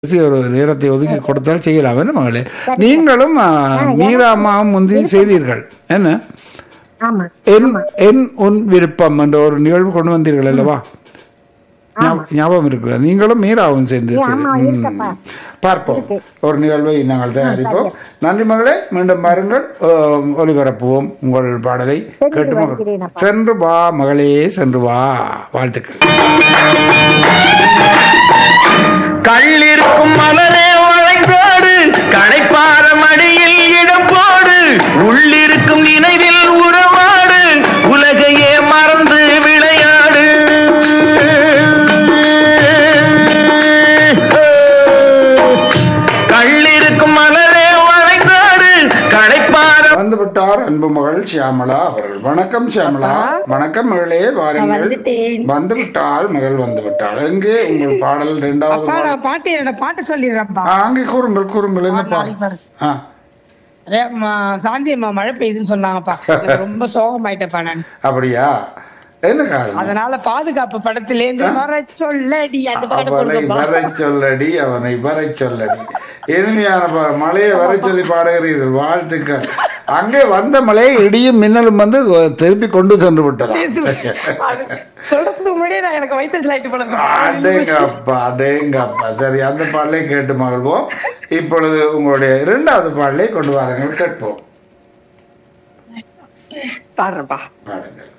பேசி ஒரு நேரத்தை ஒதுக்கி கொடுத்தால் செய்யலாம் என்ன மகளே நீங்களும் ஆ, மீரா அம்மாவும் முந்தி செய்தீர்கள் என்ன ஆமா என் என் உன் விருப்பம் என்ற ஒரு நிகழ்வு கொண்டு வந்தீர்கள் அல்லவா ஞாப- ஞாபகம் இருக்கிறது நீங்களும் மீராவும் சேர்ந்து செய்து- ஆமா, ம். இருக்கப்பா. பார்ப்போம் ஒரு நிகழ்வை நாங்கள் தயாரிப்போம் நன்றி மகளே மீண்டும் பாருங்கள் ஆம், ஒளிபரப்புவோம் உங்கள் பாடலை சென்று கேட்டு மகள் வருகிறேன் அப்பா. சென்று வா மகளே சென்று வா வாழ்த்துக்கள் கள்ளிருக்கும் மலரே உழைந்தோடு களைப்பார மடியில் இடம் போடு உள்ளிருக்கும் நினைவில் உறவாடு உலகையே மறந்து விளையாடு கள்ளிருக்கும் மலரே உழைந்தோடு களைப்பார வந்து விட்டார் அன்பு மகள் சியாமளா அவர்கள் வணக்கம் சியாமளா வணக்கம் மகளே வாருங்கள் வந்துட்டேன். வந்து விட்டாள் மகள் வந்து விட்டாள் எங்கே உங்கள் பாடல் இரண்டாவது அப்பா பாடல் நான் பாட்டு என்னோட பாட்டு சொல்லிடுறேன்ப்பா ஆ, அங்கே கூறுங்கள் கூறுங்கள் என்ன நாளைக்கு பாடல் பாரு. ஆ அதே, ம- சாந்தி அம்மா மழை பெய்யுதுன்னு சொன்னாங்கப்பா எனக்கு ரொம்ப சோகமாயிட்டப்பா நான் அப்படியா என்ன காரணம் அதனால பாதுகாப்பு படத்திலேருந்து வர சொல்லடி அந்த பாட்டு அவனை போடுங்கப்பா வர சொல்லடி அவனை வர சொல்லடி இனிமையான பா- மழையை வர சொல்லி பாடுகிறீர்கள் வாழ்த்துக்கள் அங்கே வந்த மழையை இடியும் மின்னலும் வந்து திருப்பி கொண்டு சென்று விட்டதா அது சொல்றதுக்கு முன்னாடியே நான் எனக்கு வயிற்று லைட் போல அடேங்கப்பா அடேங்கப்பா சரி அந்த பாடலை கேட்டு மகிழ்வோம் இப்பொழுது உங்களுடைய இரண்டாவது பாடலை கொண்டு வாருங்கள் கேட்போம் பாடுறேன்ப்பா பாடுங்கள்